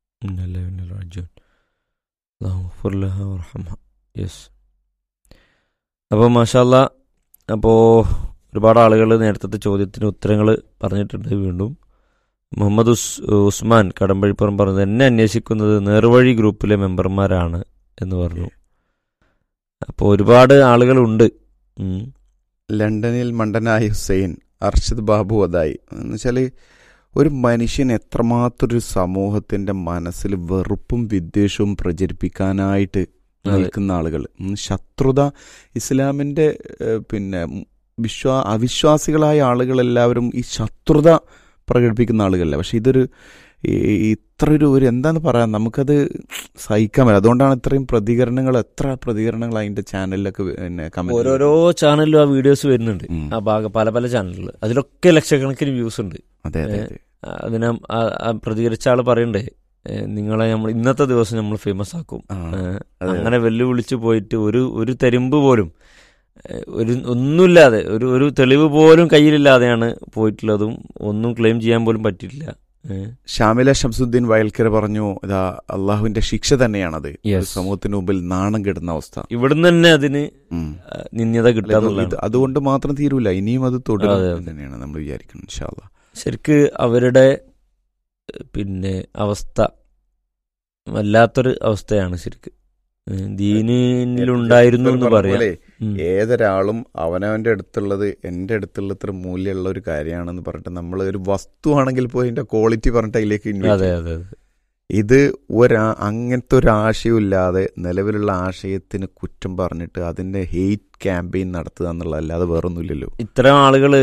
യെസ് അപ്പോൾ മാഷാല്ല അപ്പോൾ ഒരുപാട് ആളുകൾ നേരത്തെ ചോദ്യത്തിന് ഉത്തരങ്ങൾ പറഞ്ഞിട്ടുണ്ട് വീണ്ടും മുഹമ്മദ് ഉസ് ഉസ്മാൻ കടമ്പഴിപ്പുറം പറഞ്ഞത് എന്നെ അന്വേഷിക്കുന്നത് നേർവഴി ഗ്രൂപ്പിലെ മെമ്പർമാരാണ് എന്ന് പറഞ്ഞു അപ്പോൾ ഒരുപാട് ആളുകളുണ്ട് ഉം. ലണ്ടനിൽ മണ്ടനായ ഹുസൈൻ അർഷദ് ബാബു അതായി എന്ന് വെച്ചാൽ ഒരു മനുഷ്യൻ എത്രമാത്രം ഒരു സമൂഹത്തിന്റെ മനസ്സിൽ വെറുപ്പും വിദ്വേഷവും പ്രചരിപ്പിക്കാനായിട്ട് അതെ. നിൽക്കുന്ന ആളുകൾ ഉം, ശത്രുത ഇസ്ലാമിന്റെ ഏഹ്, പിന്നെ ഉം, വിശ്വാ അവിശ്വാസികളായ ആളുകളെല്ലാവരും ഈ ശത്രുത പ്രകടിപ്പിക്കുന്ന ആളുകളല്ല പക്ഷെ ഇതൊരു ഈ- ഇത്ര ഒരു ഒരു എന്താന്ന് പറയാ നമുക്കത് സഹിക്കാൻ പറ്റില്ല അതുകൊണ്ടാണ് ഇത്രയും പ്രതികരണങ്ങൾ എത്ര പ്രതികരണങ്ങൾ അതിന്റെ ചാനലിലൊക്കെ പിന്നെ comment ഓരോരോ ചാനലിലും ആ വീഡിയോസ് വരുന്നുണ്ട് ഉം. ആ ഭാഗം പല പല ചാനലുകൾ അതിലൊക്കെ ലക്ഷക്കണക്കിന് വ്യൂസ് ഉണ്ട് അതെ അതെ അതെ ആ, അതിനെ ആ- ആ പ്രതികരിച്ച ആൾ പറയണ്ടേ ഏ, നിങ്ങളെ നമ്മൾ ഇന്നത്തെ ദിവസം നമ്മൾ ഫേമസ് ആക്കും ആ, ഏ, അതെ. അങ്ങനെ വെല്ലുവിളിച്ച് പോയിട്ട് ഒരു ഒരു തരിമ്പ് പോലും ഏ, ഒരു ഒന്നുമില്ലാതെ ഒരു ഒരു തെളിവ് പോലും കയ്യിലില്ലാതെയാണ് പോയിട്ടുള്ളതും ഒന്നും ക്ലെയിം ചെയ്യാൻ പോലും പറ്റിയിട്ടില്ല ഏ, ഷാമില ഷംസുദ്ദീൻ വയൽക്കര പറഞ്ഞു ഇതാ അള്ളാഹുവിന്റെ ശിക്ഷ തന്നെയാണത് ഒരു Yes. സമൂഹത്തിന് മുമ്പിൽ നാണം കെടുന്ന അവസ്ഥ ഇവിടുന്ന് തന്നെ അതിന് ഉം. ആ, നിന്ദ്യത അല്ല, ഇത് കിട്ടാന്നുള്ളതാണ് അതുകൊണ്ട് മാത്രം തീരൂല ഇനിയും അത് തുടരും അതെ, അതെ. എന്ന് തന്നെയാണ് നമ്മൾ വിചാരിക്കുന്നത് ഇൻഷാല്ല ശരിക്ക് അവരുടെ ഏ, പിന്നെ അവസ്ഥ വല്ലാത്തൊരു അവസ്ഥയാണ് ശരിക്ക് ഏ, ദീനിലുണ്ടായിരുന്നു എന്ന് പറയാം ഉം. ഏതൊരാളും അവനവന്റെ അടുത്തുള്ളത് എൻ്റെ അടുത്തുള്ള ഇത്ര മൂല്യമുള്ള ഒരു കാര്യമാണെന്ന് പറഞ്ഞിട്ട് നമ്മൾ ഒരു വസ്തു ആണെങ്കിൽ പോയി അതിന്റെ ക്വാളിറ്റി പറഞ്ഞിട്ട് അതിലേക്ക് invite അതെ ചെയ്യും. അതെ അതെ ഇത് ഒരാ അങ്ങനത്തെ ഒരു ആശയമില്ലാതെ നിലവിലുള്ള ആശയത്തിന് കുറ്റം പറഞ്ഞിട്ട് അതിന്റെ ഹെയ്റ്റ് ക്യാമ്പയിൻ നടത്തുക എന്നുള്ളതല്ലാതെ വേറൊന്നുമില്ലല്ലോ ഇത്തരം ആളുകള്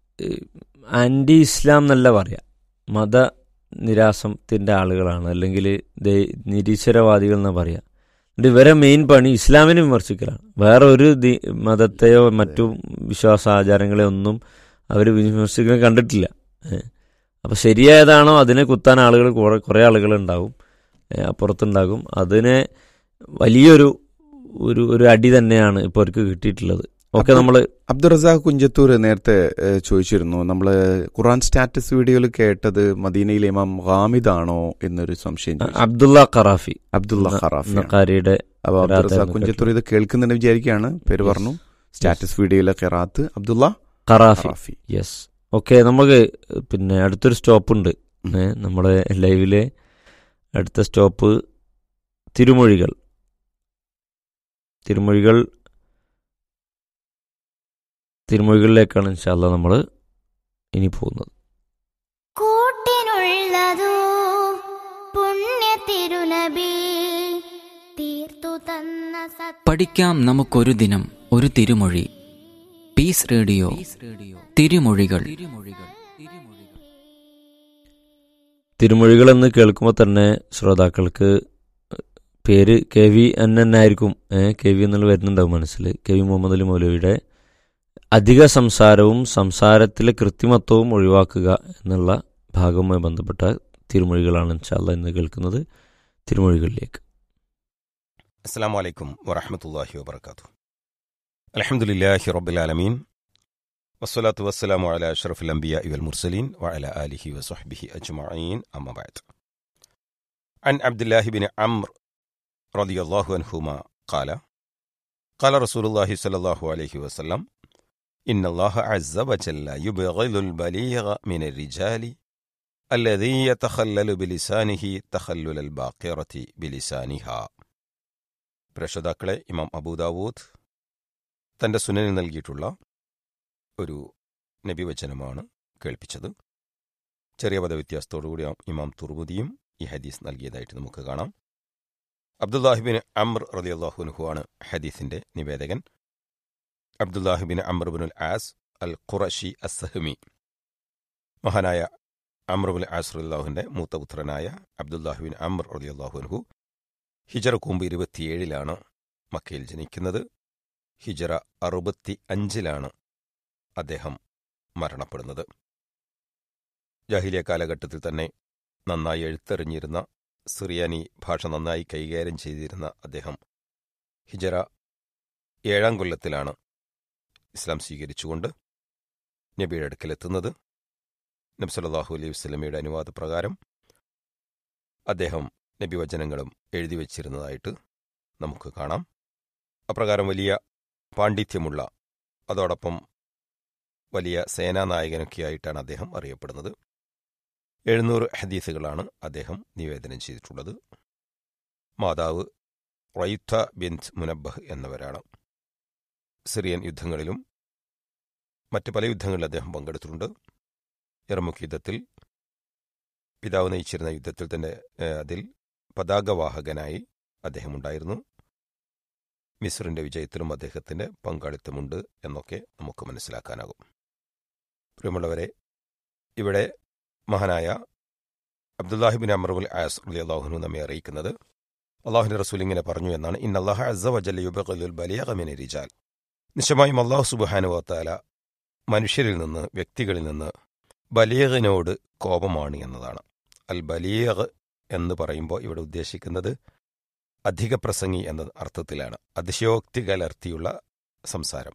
ആന്റി ഇസ്ലാം എന്നല്ല പറയാ മത നിരാസത്തിന്റെ ആളുകളാണ് അല്ലെങ്കിൽ നിരീശ്വരവാദികൾ എന്നാ പറയാ എന്നിട്ട് ഇവരെ മെയിൻ പണി ഇസ്ലാമിനെ വിമർശിക്കലാണ് വേറെ ഒരു ദി- മതത്തെയോ മറ്റു വിശ്വാസാചാരങ്ങളെയോ ഒന്നും അവർ വിമർശിക്കാൻ കണ്ടിട്ടില്ല ഏ. അപ്പൊ ശരിയായതാണോ അതിനെ കുത്താൻ ആളുകൾ കുറെ കുറെ ആളുകൾ ഉണ്ടാവും ഏ, അപ്പുറത്തുണ്ടാകും അതിനെ വലിയൊരു ഒരു ഒരു അടി തന്നെയാണ് ഇപ്പോൾ അവർക്ക് കിട്ടിയിട്ടുള്ളത് ഓക്കെ അപ്പോൾ- നമ്മള് അബ്ദുൾ റസാഖ് കുഞ്ചത്തൂർ നേരത്തെ ഏഹ്, ചോദിച്ചിരുന്നു നമ്മൾ ഖുറാൻ സ്റ്റാറ്റസ് വീഡിയോയിൽ കേട്ടത് മദീനയിലെ ഇമാം ഹാമിദ് ആണോ എന്നൊരു സംശയം ചോദിച്ചു. അബ്ദുള്ള ഖറാഫി അബ്ദുള്ള ഖറാഫി നക്കാരിയുടെ അപ്പൊ അബ്ദുൾ റസാഖ് ഖിറാത്തായിരുന്നു കുഞ്ചത്തൂർ ഇത് കേൾക്കുന്നുണ്ട് വിചാരിക്കുകയാണ് പേര് Yes. പറഞ്ഞു സ്റ്റാറ്റസ് വീഡിയോയിലെ ഖിറാത്ത് Abdullah Kharafi Kharafi yes okay നമുക്ക് പിന്നെ അടുത്തൊരു സ്റ്റോപ്പ് ഉണ്ട് ഏ, നമ്മുടെ ലൈവിലെ അടുത്ത സ്റ്റോപ്പ് തിരുമൊഴികൾ തിരുമൊഴികൾ തിരുമൊഴികളിലേക്കാണ് ഇൻഷാല്ല നമ്മൾ ഇനി പോകുന്നത് കൂട്ടിനുള്ളതോ പുണ്യ തിരുനബി തീർത്തു തന്ന സത് പഠിക്കാം നമുക്കൊരു ദിനം ഒരു തിരുമൊഴി പീസ് റേഡിയോ തിരുമൊഴികൾ തിരുമൊഴികൾ എന്ന് കേൾക്കുമ്പോൾ തന്നെ ശ്രോതാക്കൾക്ക് പേര് കെ വി എൻ എൻ ആയിരിക്കും ഏഹ് കെ വി എന്നുള്ള വരുന്നുണ്ടാവും മനസ്സിൽ കെ വി മുഹമ്മദ് അലി മൗലവിയുടെ അധിക സംസാരവും സംസാരത്തിലെ കൃത്രിമത്വവും ഒഴിവാക്കുക എന്നുള്ള ഭാഗവുമായി ബന്ധപ്പെട്ട തിരുമൊഴികളാണ് ഇൻഷാല്ല ഇന്ന് കേൾക്കുന്നത് തിരുമൊഴികളിലേക്ക് السلام عليكم ورحمة الله وبركاته الحمد لله رب العالمين والصلاة والسلام على أشرف الأنبياء والمرسلين وعلى آله وصحبه أجمعين أما بعد عن عبد الله بن عمرو رضي الله عنهما قال قال رسول الله صلى الله عليه وسلم إن الله عز وجل يبغض البليغ من الرجال الذي يتخلل بلسانه تخلل الباقرة بلسانها പ്രശ്രോതാക്കളെ ഇമാം അബൂദാവൂദ് തന്റെ സുനനിൽ നൽകിയിട്ടുള്ള ഒരു നബിവചനമാണ് കേൾപ്പിച്ചത് ചെറിയ പദവ്യത്യാസത്തോടുകൂടി ഇമാം തുർമുദിയും ഈ ഹദീസ് നൽകിയതായിട്ട് നമുക്ക് കാണാം അബ്ദുല്ലാഹിബിൻ അമ്ർ റലിയല്ലാഹുനുഹു ആണ് ഹദീസിന്റെ നിവേദകൻ അബ്ദുല്ലാഹിബിൻ അമ്രബിനുൽ ആസ് അൽ ഖുറഷി അസ്സഹമി മഹാനായ അമ്രബുൽ ആസ് റലിയാഹുവിന്റെ മൂത്തപുത്രനായ അബ്ദുല്ലാഹിബിൻ അമ്ർ റലിയല്ലാഹുനുഹു ഹിജറ കൂമ്പ് ഇരുപത്തിയേഴിലാണ് മക്കയിൽ ജനിക്കുന്നത് ഹിജറ അറുപത്തി അഞ്ചിലാണ് അദ്ദേഹം മരണപ്പെടുന്നത് ജാഹിലിയ കാലഘട്ടത്തിൽ തന്നെ നന്നായി എഴുത്തെറിഞ്ഞിരുന്ന സിറിയാനി ഭാഷ നന്നായി കൈകാര്യം ചെയ്തിരുന്ന അദ്ദേഹം ഹിജറ ഏഴാം കൊല്ലത്തിലാണ് ഇസ്ലാം സ്വീകരിച്ചുകൊണ്ട് നബിയുടെ അടുക്കലെത്തുന്നത് നബി സല്ലല്ലാഹു അലൈഹി വസല്ലമയുടെ അനുവാദപ്രകാരം അദ്ദേഹം നബിവചനങ്ങളും എഴുതി വച്ചിരുന്നതായിട്ട് നമുക്ക് കാണാം അപ്രകാരം വലിയ പാണ്ഡിത്യമുള്ള അതോടൊപ്പം വലിയ സേനാനായകനൊക്കെയായിട്ടാണ് അദ്ദേഹം അറിയപ്പെടുന്നത് എഴുന്നൂറ് ഹദീസുകളാണ് അദ്ദേഹം നിവേദനം ചെയ്തിട്ടുള്ളത് മാതാവ് റൈത്ത ബിൻത് മുനബ്ബഹ് എന്നവരാണ് സിറിയൻ യുദ്ധങ്ങളിലും മറ്റ് പല യുദ്ധങ്ങളിലും അദ്ദേഹം പങ്കെടുത്തിട്ടുണ്ട് ഇറമുഖ് യുദ്ധത്തിൽ പിതാവ് നയിച്ചിരുന്ന യുദ്ധത്തിൽ തന്നെ ഏഹ്, അതിൽ പതാകവാഹകനായി അദ്ദേഹം ഉണ്ടായിരുന്നു മിസ്റിന്റെ വിജയത്തിലും അദ്ദേഹത്തിന്റെ പങ്കാളിത്തമുണ്ട് എന്നൊക്കെ നമുക്ക് മനസ്സിലാക്കാനാകും പ്രിയമുള്ളവരെ ഇവിടെ മഹാനായ അബ്ദുല്ലാഹിബിൻ അമറുൽ ആസ് അലി അള്ളാഹുനു നമ്മെ അറിയിക്കുന്നത് അള്ളാഹുന്റെ റസൂൽ ഇങ്ങനെ പറഞ്ഞു എന്നാണ് ഇൻ അള്ളാഹു അസ വജല്ലുബുൽ ബലിയകമിനെ റിജാൽ നിശ്ചയമായും അള്ളാഹു സുബാനുവത്താല മനുഷ്യരിൽ നിന്ന് വ്യക്തികളിൽ നിന്ന് ബലീഗിനോട് കോപമാണ് എന്നതാണ് അൽ ബലീഗ് എന്ന് പറയുമ്പോൾ ഇവിടെ ഉദ്ദേശിക്കുന്നത് അധിക പ്രസംഗി എന്ന അർത്ഥത്തിലാണ് അതിശയോക്തി കലർത്തിയുള്ള സംസാരം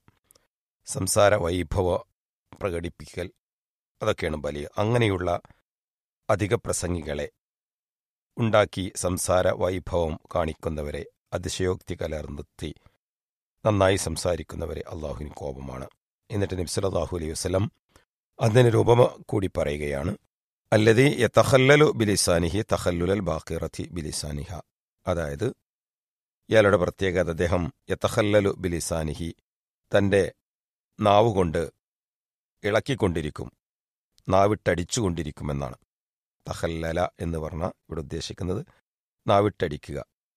സംസാര വൈഭവ പ്രകടിപ്പിക്കൽ അതൊക്കെയാണ് ബലിയ അങ്ങനെയുള്ള അധിക പ്രസംഗികളെ ഉണ്ടാക്കി സംസാര വൈഭവം കാണിക്കുന്നവരെ അതിശയോക്തി കലർത്തി നന്നായി സംസാരിക്കുന്നവരെ അള്ളാഹുവിന് കോപമാണ് എന്നിട്ട് നബ്സലാഹു അലൈഹി വസ്ലം അതിന് രൂപമ കൂടി പറയുകയാണ് അല്ലതി യത്തഹല്ലലു ബിലിസാനിഹി തഹല്ലുലൽ ബാക്കിറത്തി ബിലിസാനിഹ അതായത് ഇയാളുടെ പ്രത്യേകത അദ്ദേഹം യത്തഹല്ലലു ബിലിസാനിഹി തന്റെ നാവുകൊണ്ട് ഇളക്കിക്കൊണ്ടിരിക്കും നാവിട്ടടിച്ചുകൊണ്ടിരിക്കുമെന്നാണ് തഹല്ലല എന്ന് പറഞ്ഞ ഇവിടെ ഉദ്ദേശിക്കുന്നത് നാവിട്ടടിക്കുക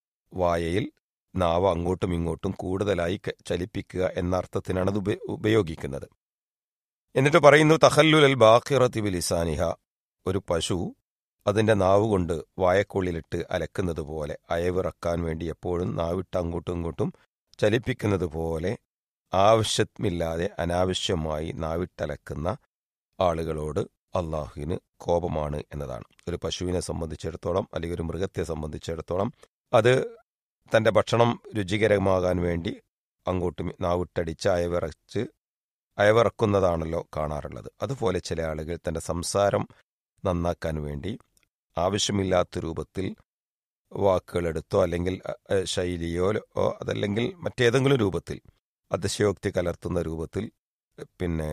വായയിൽ നാവ് അങ്ങോട്ടും ഇങ്ങോട്ടും കൂടുതലായി ക- ചലിപ്പിക്കുക എന്ന അർത്ഥത്തിനാണ് അത് ഉപ- ഉപയോഗിക്കുന്നത് എന്നിട്ട് പറയുന്നു തഹല്ലുലൽ ബാക്കിറത്തി ബിലിസാനിഹ ഒരു പശു അതിന്റെ നാവ് കൊണ്ട് വായക്കുള്ളിലിട്ട് അലക്കുന്നത് പോലെ അയവിറക്കാൻ വേണ്ടി എപ്പോഴും നാവിട്ട് അങ്ങോട്ടും ഇങ്ങോട്ടും ചലിപ്പിക്കുന്നത് പോലെ ആവശ്യമില്ലാതെ അനാവശ്യമായി നാവിട്ടലക്കുന്ന ആളുകളോട് അള്ളാഹുവിന് കോപമാണ് എന്നതാണ് ഒരു പശുവിനെ സംബന്ധിച്ചിടത്തോളം അല്ലെങ്കിൽ ഒരു മൃഗത്തെ സംബന്ധിച്ചിടത്തോളം അത് തന്റെ ഭക്ഷണം രുചികരമാകാൻ വേണ്ടി അങ്ങോട്ടും നാവിട്ടടിച്ച് അയവിറച്ച് അയവിറക്കുന്നതാണല്ലോ കാണാറുള്ളത് അതുപോലെ ചില ആളുകൾ തന്റെ സംസാരം നന്നാക്കാൻ വേണ്ടി ആവശ്യമില്ലാത്ത രൂപത്തിൽ വാക്കുകളെടുത്തോ അല്ലെങ്കിൽ അ, അ, ശൈലിയോ ഓ, അതല്ലെങ്കിൽ മറ്റേതെങ്കിലും രൂപത്തിൽ അതിശയോക്തി കലർത്തുന്ന രൂപത്തിൽ പിന്നെ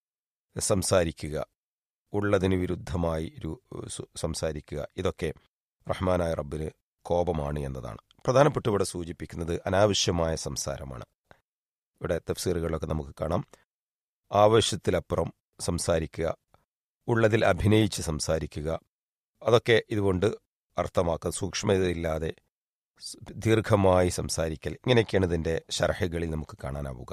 സംസാരിക്കുക ഉള്ളതിന് വിരുദ്ധമായി രു- സു- സംസാരിക്കുക ഇതൊക്കെ റഹ്മാനായ റബ്ബിന് കോപമാണ് എന്നതാണ് പ്രധാനപ്പെട്ട ഇവിടെ സൂചിപ്പിക്കുന്നത് അനാവശ്യമായ സംസാരമാണ് ഇവിടെ തഫ്സീറുകളൊക്കെ നമുക്ക് കാണാം ആവശ്യത്തിലപ്പുറം സംസാരിക്കുക ഉള്ളതിൽ അഭിനയിച്ച് സംസാരിക്കുക അതൊക്കെ ഇതുകൊണ്ട് അർത്ഥമാക്കുക സൂക്ഷ്മതയില്ലാതെ സ് ദീർഘമായി സംസാരിക്കൽ ഇങ്ങനെയൊക്കെയാണ് ഇതിൻ്റെ ഷർഹകളിൽ നമുക്ക് കാണാനാവുക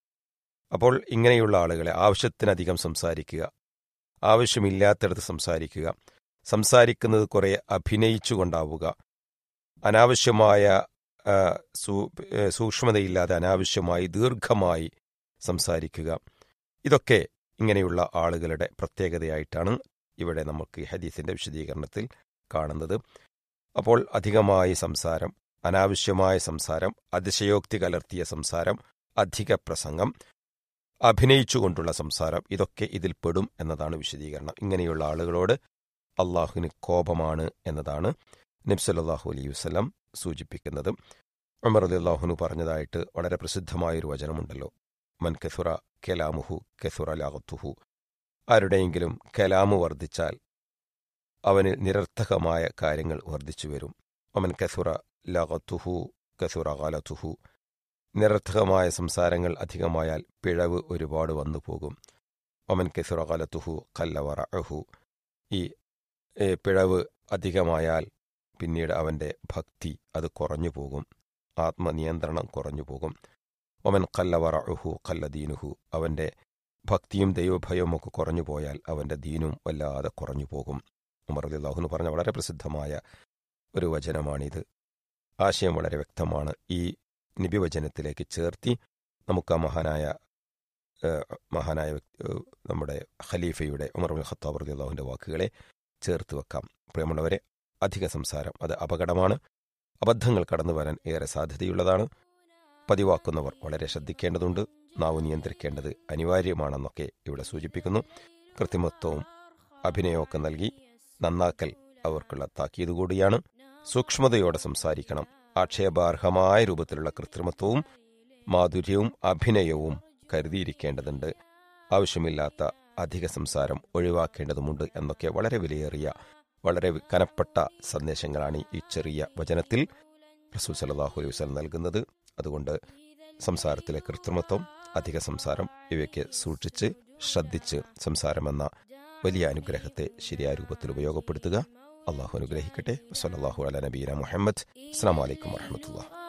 അപ്പോൾ ഇങ്ങനെയുള്ള ആളുകളെ ആവശ്യത്തിനധികം സംസാരിക്കുക ആവശ്യമില്ലാത്തിടത്ത് സംസാരിക്കുക സംസാരിക്കുന്നത് കുറെ അഭിനയിച്ചുകൊണ്ടാവുക അനാവശ്യമായ ആ, സൂ- ഏ, സൂക്ഷ്മതയില്ലാതെ അനാവശ്യമായി ദീർഘമായി സംസാരിക്കുക ഇതൊക്കെ ഇങ്ങനെയുള്ള ആളുകളുടെ പ്രത്യേകതയായിട്ടാണ് ഇവിടെ നമുക്ക് ഈ ഹദീസിന്റെ വിശദീകരണത്തിൽ കാണുന്നത് അപ്പോൾ അധികമായി സംസാരം അനാവശ്യമായ സംസാരം അതിശയോക്തി കലർത്തിയ സംസാരം അധിക പ്രസംഗം അഭിനയിച്ചുകൊണ്ടുള്ള സംസാരം ഇതൊക്കെ ഇതിൽ പെടും എന്നതാണ് വിശദീകരണം ഇങ്ങനെയുള്ള ആളുകളോട് അള്ളാഹുവിന് കോപമാണ് എന്നതാണ് നബ്സല്ലാഹു അലൈഹി വസ്ലം സൂചിപ്പിക്കുന്നത് ഉമർ അലി അള്ളാഹുനു പറഞ്ഞതായിട്ട് വളരെ പ്രസിദ്ധമായൊരു വചനമുണ്ടല്ലോ മൻ കെസുറ കെലാമുഹു കെസുറ ലാഗത്തുഹു ആരുടെയെങ്കിലും കലാമു വർദ്ധിച്ചാൽ അവന് നിരർത്ഥകമായ കാര്യങ്ങൾ വർദ്ധിച്ചു വരും ഒമൻ കസുറ ലഗത്തുഹു കസുറ കാലത്തുഹു നിരർത്ഥകമായ സംസാരങ്ങൾ അധികമായാൽ പിഴവ് ഒരുപാട് വന്നു പോകും ഒമൻ കസുറ കാലത്തുഹു കല്ലവറ അഹു ഈ ഏ, പിഴവ് അധികമായാൽ പിന്നീട് അവന്റെ ഭക്തി അത് കുറഞ്ഞു പോകും ആത്മനിയന്ത്രണം കുറഞ്ഞു പോകും ഒമൻ കല്ലവറ അഹു കല്ലദീനുഹു അവന്റെ ഭക്തിയും ദൈവഭയവും ഒക്കെ കുറഞ്ഞു പോയാൽ അവന്റെ ദീനും വല്ലാതെ കുറഞ്ഞു പോകും ഉമർ അള്ളാഹുന്ന് പറഞ്ഞ വളരെ പ്രസിദ്ധമായ ഒരു വചനമാണിത് ആശയം വളരെ വ്യക്തമാണ് ഈ നിബിവചനത്തിലേക്ക് ചേർത്തി നമുക്ക് ആ മഹാനായ ഏഹ്, മഹാനായ വ്യക്തി- ഏഹ്, നമ്മുടെ ഖലീഫയുടെ ഉമർ ബിൻ ഖത്താബ് റതി അള്ളാഹുവിന്റെ വാക്കുകളെ ചേർത്ത് വെക്കാം പ്രിയമുള്ളവരെ അധിക സംസാരം അത് അപകടമാണ് അബദ്ധങ്ങൾ കടന്നു വരാൻ ഏറെ സാധ്യതയുള്ളതാണ് പതിവാക്കുന്നവർ വളരെ ശ്രദ്ധിക്കേണ്ടതുണ്ട് നാവ് നിയന്ത്രിക്കേണ്ടത് അനിവാര്യമാണെന്നൊക്കെ ഇവിടെ സൂചിപ്പിക്കുന്നു കൃത്രിമത്വവും അഭിനയമൊക്കെ നൽകി നന്നാക്കൽ അവർക്കുള്ള താക്കീത് കൂടിയാണ് സൂക്ഷ്മതയോടെ സംസാരിക്കണം ആക്ഷേപാർഹമായ രൂപത്തിലുള്ള കൃത്രിമത്വവും മാധുര്യവും അഭിനയവും കരുതിയിരിക്കേണ്ടതുണ്ട് ആവശ്യമില്ലാത്ത അധിക സംസാരം ഒഴിവാക്കേണ്ടതുമുണ്ട് എന്നൊക്കെ വളരെ വിലയേറിയ വളരെ കനപ്പെട്ട സന്ദേശങ്ങളാണ് ഈ ചെറിയ വചനത്തിൽ റസൂൽ സലാഹു അലൈഹി വസല്ലം നൽകുന്നത് അതുകൊണ്ട് സംസാരത്തിലെ കൃത്രിമത്വം അധിക സംസാരം ഇവയ്ക്ക് സൂക്ഷിച്ച് ശ്രദ്ധിച്ച് സംസാരമെന്ന വലിയ അനുഗ്രഹത്തെ ശരിയായ രൂപത്തിൽ ഉപയോഗപ്പെടുത്തുക അള്ളാഹു അനുഗ്രഹിക്കട്ടെ വസല്ലാഹു അല നബീന മുഹമ്മദ് അസ്സാം വലൈക്കും വർഹമത്തുള്ള